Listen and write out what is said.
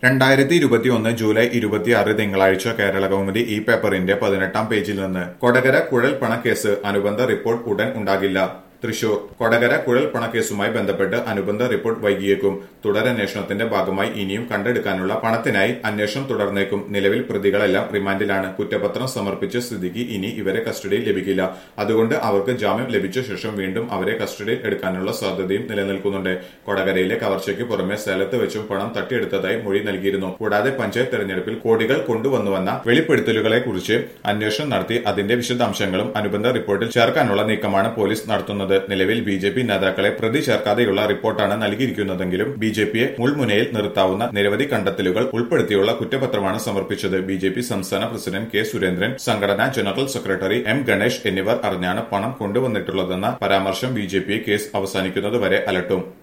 രണ്ടായിരത്തി ഇരുപത്തിയൊന്ന് ജൂലൈ ഇരുപത്തിയാറ് തിങ്കളാഴ്ച കേരള കൗമുദി ഈ പേപ്പറിന്റെ പതിനെട്ടാം പേജിൽ നിന്ന് കൊടകര കുഴൽ പണക്കേസ് അനുബന്ധ റിപ്പോർട്ട് ഉടൻ ഉണ്ടാകില്ല തൃശൂർ കൊടകര കുഴൽ പണക്കേസുമായി ബന്ധപ്പെട്ട് അനുബന്ധ റിപ്പോർട്ട് വൈകിയേക്കും തുടരന്വേഷണത്തിന്റെ ഭാഗമായി ഇനിയും കണ്ടെടുക്കാനുള്ള പണത്തിനായി അന്വേഷണം തുടർന്നേക്കും നിലവിൽ പ്രതികളെല്ലാം റിമാൻഡിലാണ് കുറ്റപത്രം സമർപ്പിച്ച സ്ഥിതിക്ക് ഇനി ഇവരെ കസ്റ്റഡിയിൽ ലഭിക്കില്ല അതുകൊണ്ട് അവർക്ക് ജാമ്യം ലഭിച്ച ശേഷം വീണ്ടും അവരെ കസ്റ്റഡിയിൽ എടുക്കാനുള്ള സാധ്യതയും നിലനിൽക്കുന്നുണ്ട് കൊടകരയിലെ കവർച്ചയ്ക്ക് പുറമെ സ്ഥലത്ത് വെച്ചും പണം തട്ടിയെടുത്തതായി മൊഴി നൽകിയിരുന്നു കൂടാതെ പഞ്ചായത്ത് തെരഞ്ഞെടുപ്പിൽ കോടികൾ കൊണ്ടുവന്നുവന്ന വെളിപ്പെടുത്തലുകളെ കുറിച്ച് അന്വേഷണം നടത്തി അതിന്റെ വിശദാംശങ്ങളും അനുബന്ധ റിപ്പോർട്ടിൽ ചേർക്കാനുള്ള നീക്കമാണ് പോലീസ് നടത്തുന്നത് നിലവിൽ ബി ജെ പി നേതാക്കളെ പ്രതി ചേർക്കാതെയുള്ള റിപ്പോർട്ടാണ് നൽകിയിരിക്കുന്നതെങ്കിലും ബി ജെ പിയെ മുൾമുനയിൽ നിർത്താവുന്ന നിരവധി കണ്ടെത്തലുകൾ ഉൾപ്പെടുത്തിയുള്ള കുറ്റപത്രമാണ് സമർപ്പിച്ചത് ബി ജെ പി സംസ്ഥാന പ്രസിഡന്റ് കെ സുരേന്ദ്രൻ സംഘടനാ ജനറൽ സെക്രട്ടറി എം ഗണേഷ് എന്നിവർ അറിഞ്ഞാണ് പണം കൊണ്ടുവന്നിട്ടുള്ളതെന്ന പരാമർശം ബി ജെ പിയെ കേസ് അവസാനിക്കുന്നതുവരെ അലട്ടും